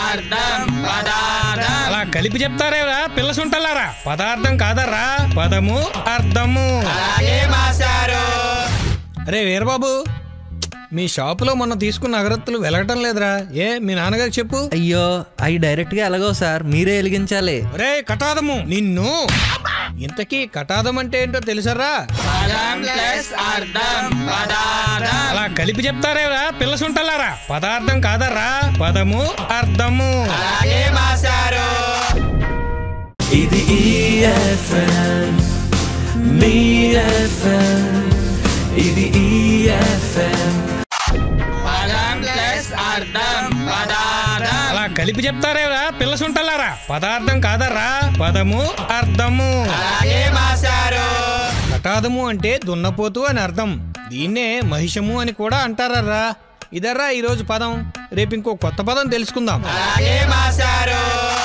అర్థం పదార్థం అలా కలిపి చెప్తారేరా పిల్ల సుంటలారా పదార్థం కాదర్రా పదము అర్థము అలాగే మాస్టారు అరే వీరబాబు మీ షాపులో మొన్న తీసుకున్న అగరత్తులు వెలగటం లేదురా ఏ మీ నాన్నగారికి చెప్పు అయ్యో అవి డైరెక్ట్ గా ఎలాగో సార్ మీరే వెలిగించాలి ఒరే కటాదము నిన్ను ఇంతకీ కటాదం అంటే ఏంటో తెలుసరా పదం ప్లస్ అర్థం పదార్థం అలా కలిపి చెప్తారేరా పిల్ల సుంటలారా పదార్థం కాదర్రా పదము అర్థము అలాగే మాస్టారు ఇది EFM మీ FM ఇది EFM పదం ప్లస్ అర్థం పదార్థం అలా కలిపి చెప్తారేరా పిల్ల సుంటలారా పదార్థం కాదర్రా పదము అర్థము అలాగే మాస్టారు కటాదము అంటే దున్నపోతు అని అర్థం దీన్నే మహిషము అని కూడా అంటారర్రా ఇదర్రా ఈరోజు పదం రేపు ఇంకో కొత్త పదం తెలుసుకుందాం అలాగే మాస్టారు